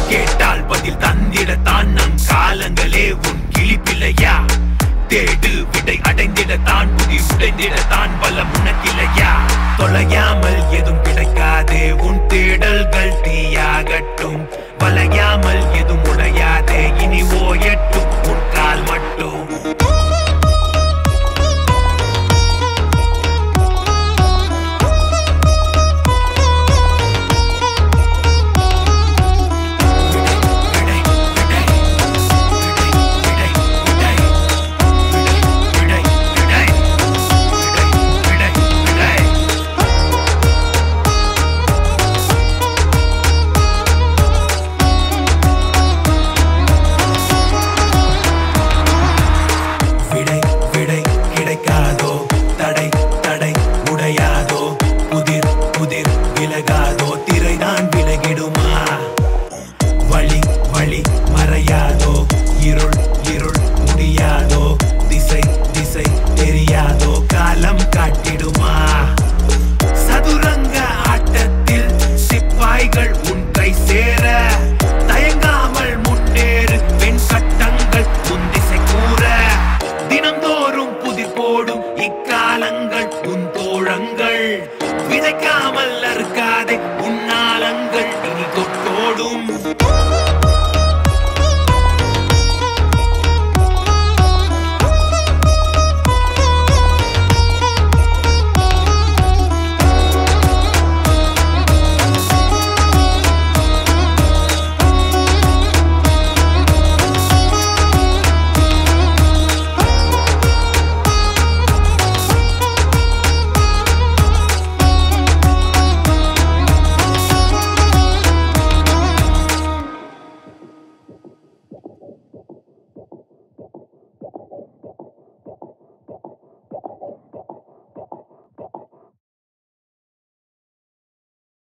கேட்டால் பதில் தந்திடத்தான் நம் காலங்களே உன் கிளிப்பில்லையா தேடு விடை அடைந்திடத்தான் புதி உடைந்திடத்தான் பலம் உனக்கில்லையா தொலையாமல் எதுவும் கிடைக்காதே உன் தேடல்கள் தீயாகட்டும் வளையாமல் எதுவும் உடையாதே இனி ஓயட்டும் உன் கால் மட்டும் விடை, விடை, விடை, விடை, விடை, விடை, விடை, விடை, விடை, விடை. விடை விடை கிடைக்காதோ தடை தடை உடையாதோ புதிர் புதிர் விலகாதோ திரைதான் விலகிடுமா வழி வழி மறையாதோ இருள் இருள் முடியாதோ திசை திசை தெரியாதோ காலம் காட்டிடுமா சதுரங்க ஆட்டத்தில் சிப்பாய்கள் உன் கை சேர தயங்காமல் முன்னேறு பெண் சட்டங்கள் உன் திசை கூற தினந்தோறும் புதிர் போடும் இக்காலங்கள் உன் தோழங்கள் விதைக்காமல் அறுக்காதே